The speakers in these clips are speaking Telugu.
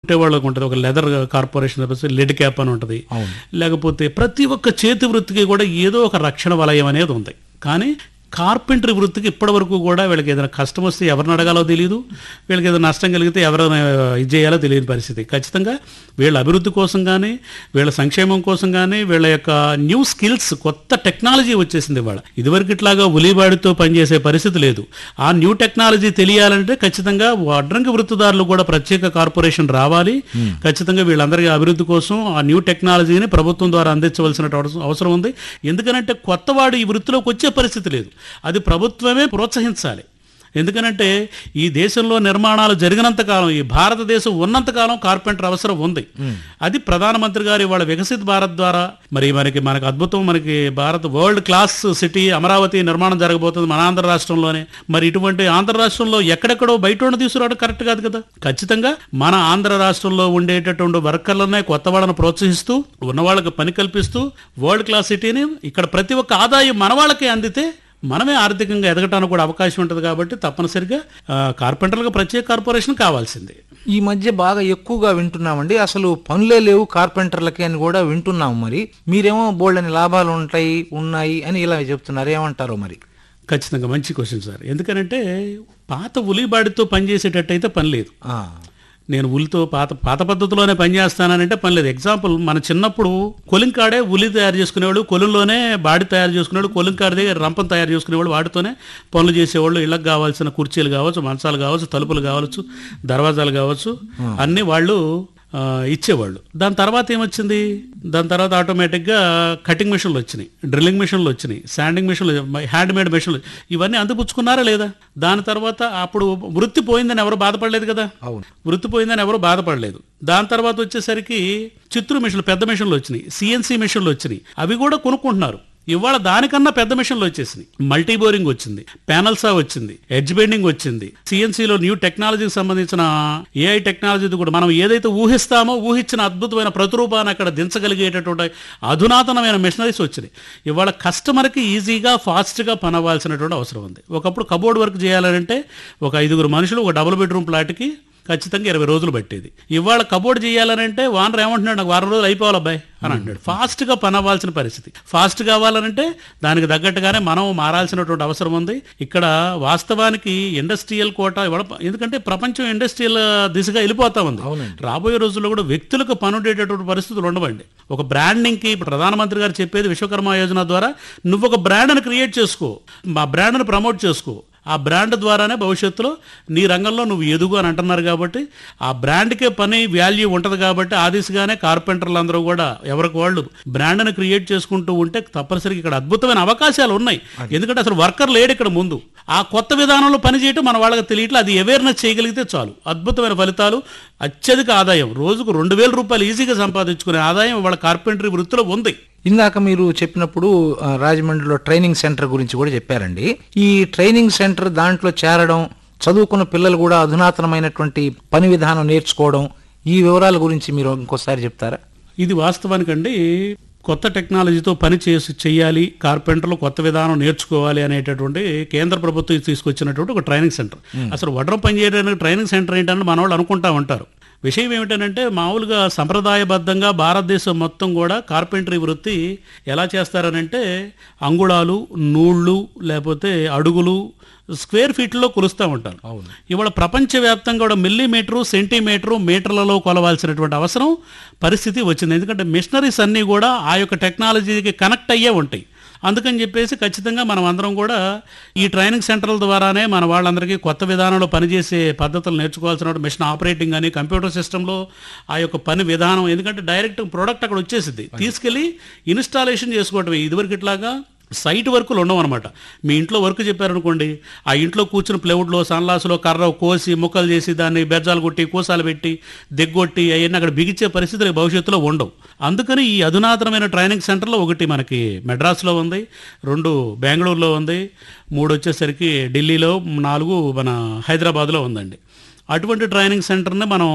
కుట్టే వాళ్ళకు ఉంటుంది ఒక లెదర్ కార్పొరేషన్ లెడ్ క్యాప్ అని ఉంటుంది లేకపోతే ప్రతి ఒక్క చేతి వృత్తికి కూడా ఏదో ఒక రక్షణ వలయం అనేది ఉంది కానీ కార్పెంటరీ వృత్తికి ఇప్పటి వరకు కూడా వీళ్ళకి ఏదైనా కష్టం వస్తే ఎవరిని అడగాలో తెలియదు వీళ్ళకి ఏదైనా నష్టం కలిగితే ఎవరైనా ఇది చేయాలో తెలియని పరిస్థితి ఖచ్చితంగా వీళ్ళ అభివృద్ధి కోసం కానీ వీళ్ళ సంక్షేమం కోసం కానీ వీళ్ళ యొక్క న్యూ స్కిల్స్ కొత్త టెక్నాలజీ వచ్చేసింది ఇవాళ ఇదివరకు ఇట్లాగా ఉలిబాడితో పనిచేసే పరిస్థితి లేదు ఆ న్యూ టెక్నాలజీ తెలియాలంటే ఖచ్చితంగా వడ్రంగి వృత్తిదారులు కూడా ప్రత్యేక కార్పొరేషన్ రావాలి ఖచ్చితంగా వీళ్ళందరికీ అభివృద్ధి కోసం ఆ న్యూ టెక్నాలజీని ప్రభుత్వం ద్వారా అందించవలసిన అవసరం ఉంది ఎందుకనంటే కొత్తవాడు ఈ వృత్తిలోకి వచ్చే పరిస్థితి లేదు అది ప్రభుత్వమే ప్రోత్సహించాలి ఎందుకనంటే ఈ దేశంలో నిర్మాణాలు జరిగినంత కాలం ఈ భారతదేశం ఉన్నంత కాలం కార్పెంటర్ అవసరం ఉంది అది ప్రధానమంత్రి గారు ఇవాళ వికసిత్ భారత్ ద్వారా మరి మనకి మనకి అద్భుతం మనకి Bharat world class city Amaravati నిర్మాణం జరగబోతుంది మన ఆంధ్ర రాష్ట్రంలోనే మరి ఇటువంటి ఆంధ్ర రాష్ట్రంలో ఎక్కడెక్కడో బయట ఉన్న తీసుకురావడం కరెక్ట్ కాదు కదా ఖచ్చితంగా మన ఆంధ్ర రాష్ట్రంలో ఉండేటటువంటి వర్కర్లనే కొత్త వాళ్ళని ప్రోత్సహిస్తూ ఉన్న వాళ్ళకి పని కల్పిస్తూ వరల్డ్ క్లాస్ సిటీని ఇక్కడ ప్రతి ఒక్క ఆదాయం మన వాళ్ళకి అందితే మనమే ఆర్థికంగా ఎదగటానికి కూడా అవకాశం ఉంటుంది కాబట్టి తప్పనిసరిగా ఆ, కార్పెంటర్లకు ప్రత్యేక కార్పొరేషన్ కావాల్సిందే ఈ మధ్య బాగా ఎక్కువగా వింటున్నామండి అసలు పనులే లేవు కార్పెంటర్లకి అని కూడా వింటున్నాం మరి మీరేమో బోల్డని లాభాలు ఉంటాయి ఉన్నాయి అని ఇలా చెప్తున్నారు ఏమంటారో మరి ఖచ్చితంగా మంచి క్వశ్చన్ సార్ ఎందుకనంటే పాత ఉలిబాడితో పనిచేసేటట్టయితే పని లేదు ఆ, నేను ఉలితో పాత పాత పద్ధతిలోనే పనిచేస్తానంటే పని లేదు ఎగ్జాంపుల్ మన చిన్నప్పుడు కొలింకాడే ఉలి తయారు చేసుకునేవాళ్ళు కొలంలోనే బాడీ తయారు చేసుకునేవాళ్ళు కొలింకాడ దగ్గర రంపం తయారు చేసుకునేవాళ్ళు వాటితోనే పనులు చేసేవాళ్ళు ఇళ్ళకి కావాల్సిన కుర్చీలు కావచ్చు మంచాలు కావచ్చు తలుపులు కావచ్చు దర్వాజాలు కావచ్చు అన్నీ వాళ్ళు ఆ, ఇచ్చేవాళ్ళు దాని తర్వాత ఏమొచ్చింది దాని తర్వాత ఆటోమేటిక్గా కటింగ్ మిషన్లు వచ్చినాయి డ్రిల్లింగ్ మిషన్లు వచ్చినాయి శాండింగ్ మిషన్లు హ్యాండ్ మేడ్ మిషన్లు ఇవన్నీ అందిపుచ్చుకున్నారా లేదా దాని తర్వాత అప్పుడు వృత్తి పోయిందని ఎవరు బాధపడలేదు కదా అవును వృత్తి పోయిందని ఎవరు బాధపడలేదు దాని తర్వాత వచ్చేసరికి చిత్రు మిషన్లు పెద్ద మిషన్లు వచ్చినాయి సిఎన్సి మిషన్లు వచ్చినాయి అవి కూడా కొనుక్కుంటున్నారు ఇవాళ దానికన్నా పెద్ద మిషన్లు వచ్చేసినాయి మల్టీ బోరింగ్ వచ్చింది ప్యానల్సా వచ్చింది ఎడ్జ్ బెండింగ్ వచ్చింది సిఎన్సిలో న్యూ టెక్నాలజీకి సంబంధించిన ఏఐ టెక్నాలజీ కూడా మనం ఏదైతే ఊహిస్తామో ఊహించిన అద్భుతమైన ప్రతిరూపాన్ని అక్కడ దించగలిగేటటువంటి అధునాతనమైన మిషనరీస్ వచ్చినాయి ఇవాళ కస్టమర్కి ఈజీగా ఫాస్ట్గా పని అవ్వాల్సినటువంటి అవసరం ఉంది ఒకప్పుడు కబోర్డ్ వర్క్ చేయాలంటే ఒక ఐదుగురు మనుషులు ఒక డబుల్ బెడ్రూమ్ ప్లాట్కి ఖచ్చితంగా ఇరవై రోజులు పట్టేది ఇవాళ కబోర్డ్ చేయాలనంటే వానర్ ఏమంటున్నాడు నాకు వారం రోజులు అయిపోవాలి అబ్బాయి అని అంటాడు ఫాస్ట్గా పని అవ్వాల్సిన పరిస్థితి ఫాస్ట్ కావాలనంటే దానికి తగ్గట్టుగానే మనం మారాల్సినటువంటి అవసరం ఉంది ఇక్కడ వాస్తవానికి ఇండస్ట్రియల్ కోట ఇవాళ ఎందుకంటే ప్రపంచం ఇండస్ట్రియల్ దిశగా వెళ్ళిపోతా ఉంది రాబోయే రోజుల్లో కూడా వ్యక్తులకు పనుండేటటువంటి పరిస్థితులు ఉండవండి ఒక బ్రాండింగ్కి ప్రధానమంత్రి గారు చెప్పేది విశ్వకర్మ యోజన ద్వారా నువ్వు ఒక బ్రాండ్ని క్రియేట్ చేసుకో మా బ్రాండ్ని ప్రమోట్ చేసుకో ఆ బ్రాండ్ ద్వారానే భవిష్యత్తులో నీ రంగంలో నువ్వు ఎదుగు అని అంటున్నారు కాబట్టి ఆ బ్రాండ్కే పని వాల్యూ ఉంటుంది కాబట్టి ఆ దిశగానే కార్పెంటర్లు అందరూ కూడా ఎవరికి వాళ్ళు బ్రాండ్ని క్రియేట్ చేసుకుంటూ ఉంటే తప్పనిసరిగా ఇక్కడ అద్భుతమైన అవకాశాలు ఉన్నాయి ఎందుకంటే అసలు వర్కర్ లేడు ఇక్కడ ముందు ఆ కొత్త విధానంలో పనిచేయటం మన వాళ్ళకి తెలియట్లేదు అది అవేర్నెస్ చేయగలిగితే చాలు అద్భుతమైన ఫలితాలు అత్యధిక ఆదాయం రోజుకు రెండు వేల రూపాయలు ఈజీగా సంపాదించుకునే ఆదాయం వాళ్ళ కార్పెంటరీ వృత్తిలో ఉంది ఇందాక మీరు చెప్పినప్పుడు ఆ, రాజమండ్రిలో ట్రైనింగ్ సెంటర్ గురించి కూడా చెప్పారండి ఈ ట్రైనింగ్ సెంటర్ దాంట్లో చేరడం చదువుకున్న పిల్లలు కూడా అధునాతనమైనటువంటి పని విధానం నేర్చుకోవడం ఈ వివరాల గురించి మీరు ఇంకోసారి చెప్తారా ఇది వాస్తవానికండి కొత్త టెక్నాలజీతో పని చేసి చేయాలి కార్పెంటర్లు కొత్త విధానం నేర్చుకోవాలి అనేటటువంటి కేంద్ర ప్రభుత్వం తీసుకొచ్చినటువంటి ఒక ట్రైనింగ్ సెంటర్ అసలు వడ్రం పని చేయడానికి ట్రైనింగ్ సెంటర్ ఏంటని మన వాళ్ళు అనుకుంటా ఉంటారు విషయం ఏమిటంటే మామూలుగా సంప్రదాయబద్ధంగా భారతదేశం మొత్తం కూడా కార్పెంటరీ వృత్తి ఎలా చేస్తారనంటే అంగుళాలు నూళ్ళు లేకపోతే అడుగులు స్క్వేర్ ఫీట్లో కొలుస్తూ ఉంటారు ఇవాళ ప్రపంచవ్యాప్తంగా కూడా మిల్లీమీటరు సెంటీమీటరు మీటర్లలో కొలవాల్సినటువంటి అవసరం పరిస్థితి వచ్చింది ఎందుకంటే మిషనరీస్ అన్నీ కూడా ఆ యొక్క టెక్నాలజీకి కనెక్ట్ అయ్యే ఉంటాయి అందుకని చెప్పేసి ఖచ్చితంగా మనం అందరం కూడా ఈ ట్రైనింగ్ సెంటర్ల ద్వారానే మన వాళ్ళందరికీ కొత్త విధానంలో పనిచేసే పద్ధతులు నేర్చుకోవాల్సిన మిషన్ ఆపరేటింగ్ అని కంప్యూటర్ సిస్టంలో ఆ యొక్క పని విధానం ఎందుకంటే డైరెక్ట్ ప్రోడక్ట్ అక్కడ వచ్చేసింది తీసుకెళ్ళి ఇన్స్టాలేషన్ చేసుకోవటమే ఇదివరకు ఇట్లాగా సైట్ వర్కులు ఉండవు అనమాట మీ ఇంట్లో వర్క్ చెప్పారనుకోండి ఆ ఇంట్లో కూర్చుని ప్లౌడ్లో సన్లాస్లో కర్ర కోసి ముక్కలు చేసి దాన్ని బెజ్జాలు కొట్టి కూసాలు పెట్టి దిగ్గొట్టి అవన్నీ అక్కడ బిగించే పరిస్థితులు భవిష్యత్తులో ఉండవు అందుకని ఈ అధునాతనమైన ట్రైనింగ్ సెంటర్లో ఒకటి మనకి మెడ్రాస్లో ఉంది రెండు బెంగళూరులో ఉంది మూడు వచ్చేసరికి ఢిల్లీలో నాలుగు మన హైదరాబాద్లో ఉందండి అటువంటి ట్రైనింగ్ సెంటర్ని మనం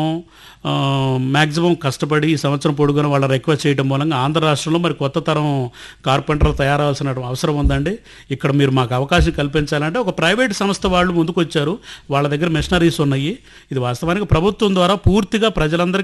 మ్యాక్సిమం కష్టపడి ఈ సంవత్సరం పొడుగున వాళ్ళ రిక్వెస్ట్ చేయడం మూలంగా ఆంధ్ర రాష్ట్రంలో మరి కొత్త తరం కార్పెంటర్లు తయారవలసిన అవసరం ఉందండి ఇక్కడ మీరు మాకు అవకాశం కల్పించాలంటే ఒక ప్రైవేట్ సంస్థ వాళ్ళు ముందుకు వచ్చారు వాళ్ళ దగ్గర మిషనరీస్ ఉన్నాయి ఇది వాస్తవానికి ప్రభుత్వం ద్వారా పూర్తిగా ప్రజలందరికీ